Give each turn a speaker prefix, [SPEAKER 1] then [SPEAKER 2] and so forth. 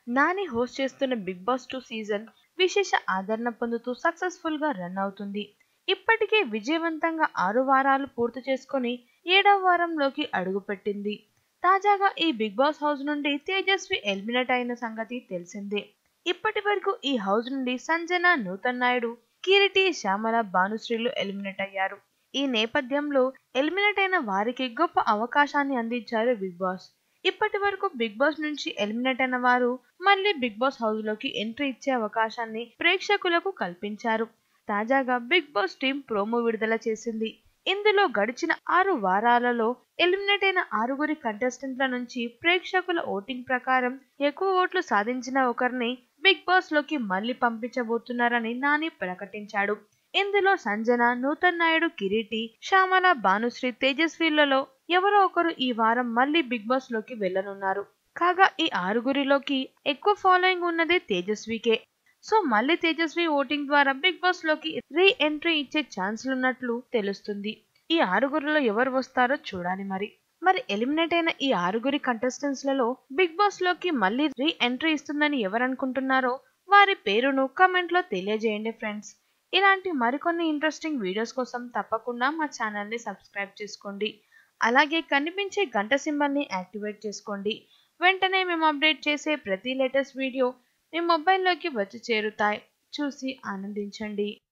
[SPEAKER 1] Nani host చేస్తున్న Big Boss two season విశేష ఆదరణ పొందుతూ సక్సెస్ఫుల్ గా రన్ అవుతుంది ఇప్పటికే విజయవంతంగా ఆరు వారాలు పూర్తి చేసుకొని ఏడవ వారంలోకి అడుగుపెట్టింది తాజాగా ఈ బిగ్ బాస్ హౌస్ నుండి తేజస్వి ఎలిమినేట్ అయిన సంగతి తెలిసిందే ఇప్పటి వరకు ఈ హౌస్ నుండి సంజన నూతన్ నాయుడు కిరీటి శ్యామల భానుశ్రీలు ఎలిమినేట్ అయ్యారు ఈ నేపథ్యంలో ఎలిమినేట్ అయిన వారికి గొప్ప అవకాశాన్ని అందించారు బిగ్ బాస్ ఇప్పటి వరకు బిగ్ బాస్ నుంచి ఎలిమినేట్ అయిన వారు మళ్ళీ బిగ్ బాస్ హౌస్ లోకి ఎంట్రీ ఇచ్చే అవకాశాన్ని ప్రేక్షకులకు కల్పించారు తాజాగా బిగ్ బాస్ టీం ప్రోమో విడుదల చేసింది ఇందులో గడిచిన ఆరు వారాలలో ఎలిమినేట్ అయిన ఆరుగురి కంటెస్టెంట్ల నుంచి ప్రేక్షకుల ఓటింగ్ ప్రకారం ఎక్కువ ఓట్లు సాధించిన ఒకరిని బిగ్ బాస్ లోకి మళ్ళీ పంపించబోతున్నారని నాని ప్రకటించాడు ఇందులో సంజన నూతన్ నాయుడు కిరీటి శ్యామల భానుశ్రీ తేజస్వీలలో ఎవరో ఒకరు ఈ వారం మళ్ళీ బిగ్ బాస్ లోకి వెళ్లనున్నారు కాగా ఈ ఆరుగురిలోకి ఎక్కువ ఫాలోయింగ్ ఉన్నదే తేజస్వికే సో మళ్ళీ తేజస్వి ఓటింగ్ ద్వారా బిగ్ బాస్ లోకి రీ ఎంట్రీ ఇచ్చే ఛాన్సులున్నట్లు తెలుస్తుంది ఈ ఆరుగురిలో ఎవరు వస్తారో చూడాలి మరి మరి ఎలిమినేట్ అయిన ఈ ఆరుగురి కంటెస్టెంట్స్ లలో బిగ్ బాస్ లోకి మళ్ళీ రీ ఎంట్రీ ఇస్తుందని ఎవరనుకుంటున్నారో వారి పేరును కమెంట్ లో తెలియజేయండి ఫ్రెండ్స్ ఇలాంటి మరికొన్ని ఇంట్రెస్టింగ్ వీడియోస్ కోసం తప్పకుండా మా ఛానల్ని సబ్స్క్రైబ్ చేసుకోండి అలాగే కనిపించే గంట సింబల్ని యాక్టివేట్ చేసుకోండి వెంటనే మేము అప్డేట్ చేసే ప్రతి లేటెస్ట్ వీడియో మీ మొబైల్లోకి వచ్చి చేరుతాయి చూసి ఆనందించండి